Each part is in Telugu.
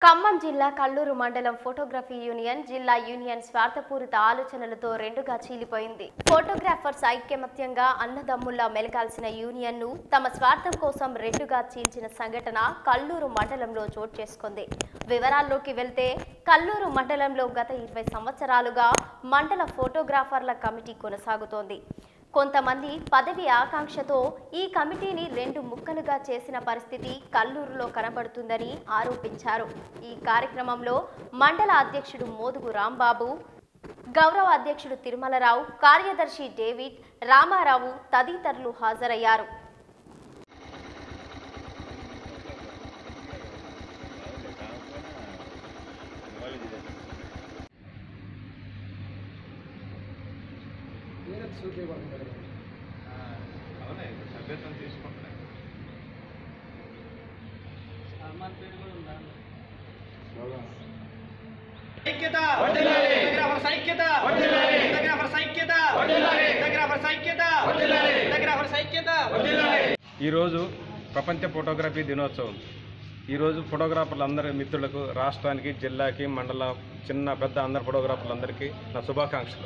ఖమ్మం జిల్లా కల్లూరు మండలం ఫోటోగ్రఫీ యూనియన్ జిల్లా యూనియన్ స్వార్థపూరిత ఆలోచనలతో రెండుగా చీలిపోయింది ఫోటోగ్రాఫర్స్ ఐక్యమత్యంగా అన్నదమ్ముల్లా మెలగాల్సిన యూనియన్ ను తమ స్వార్థం కోసం రెండుగా చీల్చిన సంఘటన కల్లూరు మండలంలో చోటు చేసుకుంది వివరాల్లోకి వెళ్తే కల్లూరు మండలంలో గత ఇరవై సంవత్సరాలుగా మండల ఫోటోగ్రాఫర్ల కమిటీ కొనసాగుతోంది కొంతమంది పదవి ఆకాంక్షతో ఈ కమిటీని రెండు ముక్కలుగా చేసిన పరిస్థితి కల్లూరులో కనబడుతుందని ఆరోపించారు ఈ కార్యక్రమంలో మండల అధ్యక్షుడు మోదుగు రాంబాబు గౌరవ అధ్యక్షుడు తిరుమలరావు కార్యదర్శి డేవిడ్ రామారావు తదితరులు హాజరయ్యారు అవునే సభ్యత్వం తీసుకుంటున్నాయి ఐక్యత ఫోటోగ్రాఫర్స్ ఐక్యత ఫోటోగ్రాఫర్స్ ఐక్యత ఫోటోగ్రాఫర్స్ ఐక్యత ఫోటోగ్రాఫర్స్ ఐక్యత ఈరోజు ప్రపంచ ఫోటోగ్రఫీ దినోత్సవం ఈరోజు ఫోటోగ్రాఫర్లందరి మిత్రులకు రాష్ట్రానికి జిల్లాకి మండల చిన్న పెద్ద అందరి ఫోటోగ్రాఫర్లందరికీ నా శుభాకాంక్షలు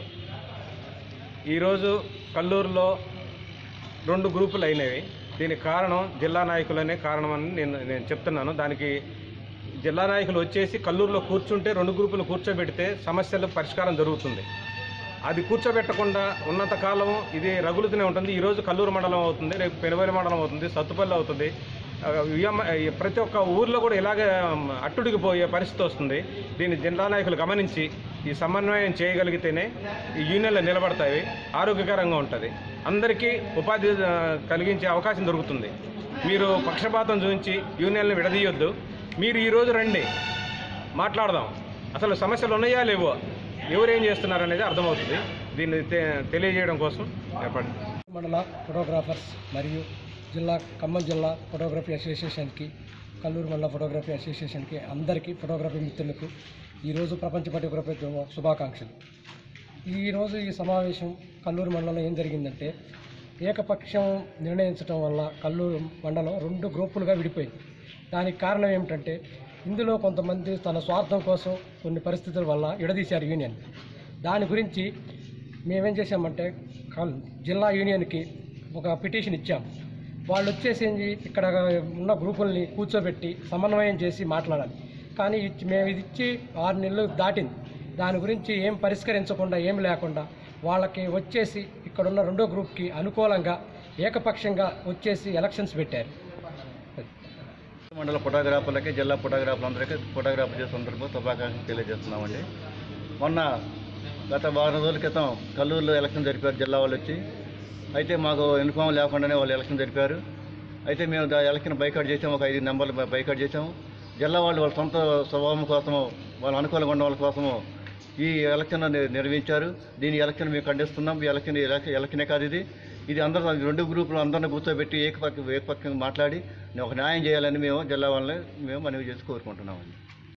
ఈరోజు కల్లూరులో రెండు గ్రూపులు అయినవి దీనికి కారణం జిల్లా నాయకులనే కారణమని నేను నేను చెప్తున్నాను దానికి జిల్లా నాయకులు వచ్చేసి కల్లూరులో కూర్చుంటే రెండు గ్రూపులు కూర్చోబెడితే సమస్యలు పరిష్కారం జరుగుతుంది అది కూర్చోబెట్టకుండా ఉన్నంత కాలం ఇది రగులుతూనే ఉంటుంది ఈరోజు కల్లూరు మండలం అవుతుంది రేపు పెనుబలి మండలం అవుతుంది సత్తుపల్లి అవుతుంది ఆ, ఇయమ్మ- ఈ ప్రతి ఒక్క ఊర్లో కూడా ఇలాగే మ్, అట్టుడికి పోయే పరిస్థితి వస్తుంది దీన్ని జిల్లా నాయకులు గమనించి ఈ సమన్వయం చేయగలిగితేనే ఈ యూనియన్లు నిలబడతాయి ఆరోగ్యకరంగా ఉంటుంది అందరికీ ఉపాధి ఆ, కలిగించే అవకాశం దొరుకుతుంది మీరు పక్షపాతం చూపించి యూనియన్లు విడదీయొద్దు మీరు ఈరోజు రండి మాట్లాడదాం అసలు సమస్యలు ఉన్నాయా లేవో ఎవరేం చేస్తున్నారు అనేది అర్థమవుతుంది దీన్ని తె- తెలియజేయడం కోసం ఏర్పడి మండల ఫోటోగ్రాఫర్స్ మరియు జిల్లా ఖమ్మం జిల్లా ఫోటోగ్రఫీ అసోసియేషన్కి కల్లూరు మండల ఫోటోగ్రఫీ అసోసియేషన్కి అందరికీ ఫోటోగ్రఫీ మిత్రులకు ఈరోజు ప్రపంచ ఫోటోగ్రఫీ దినో- శుభాకాంక్షలు ఈరోజు ఈ సమావేశం కల్లూరు మండలంలో ఏం జరిగిందంటే ఏకపక్షం నిర్ణయించడం వల్ల కల్లూరు మండలం రెండు గ్రూపులుగా విడిపోయింది దానికి కారణం ఏమిటంటే ఇందులో కొంతమంది తన స్వార్థం కోసం కొన్ని పరిస్థితుల వల్ల విడదీశారు యూనియన్ దాని గురించి మేమేం చేసామంటే కల్- జిల్లా యూనియన్కి ఒక పిటిషన్ ఇచ్చాం వాళ్ళు వచ్చేసింది ఇక్కడ ఉన్న గ్రూపుల్ని కూర్చోబెట్టి సమన్వయం చేసి మాట్లాడాలి కానీ ఇచ్చి- మేము ఇది ఇచ్చి ఆరు నెలలు దాటింది దాని గురించి ఏం పరిష్కరించకుండా ఏం లేకుండా వాళ్ళకి వచ్చేసి ఇక్కడున్న రెండో గ్రూప్కి అనుకూలంగా ఏకపక్షంగా వచ్చేసి ఎలక్షన్స్ పెట్టారు మండల ఫోటోగ్రాఫర్లకి జిల్లా ఫోటోగ్రాఫర్లందరికీ ఫోటోగ్రాఫర్ చేసే సందర్భంగా శుభాకాంక్షలు తెలియజేస్తున్నామండి మొన్న గత వారం రోజుల క్రితం కల్లూరులో ఎలక్షన్ జరిపారు జిల్లా వాళ్ళు వచ్చి అయితే మాకు ఇన్ఫామ్ లేకుండానే వాళ్ళు ఎలక్షన్ జరిపారు అయితే మేము దా ఎలక్షన్ బైకాట్ చేసాము ఒక ఐదు నెంబర్లు బై- బైకాట్ చేసాము జిల్లా వాళ్ళు వాళ్ళ సొంత స్వభావం కోసము వాళ్ళ అనుకూలంగా ఉన్న వాళ్ళ కోసము ఈ ఎలక్షన్ ని- నిర్వహించారు దీని ఎలక్షన్ మేము ఖండిస్తున్నాం ఈ ఎలక్షన్ ఎలక్షన్ ఎలక్షనే కాదు ఇది ఇది అందరూ రెండు గ్రూపులు అందరిని కూర్చోబెట్టి ఏకపక్ష ఏకపక్షంగా మాట్లాడి ఒక న్యాయం చేయాలని మేము జిల్లా వాళ్ళని మేము మనవి చేసి కోరుకుంటున్నామండి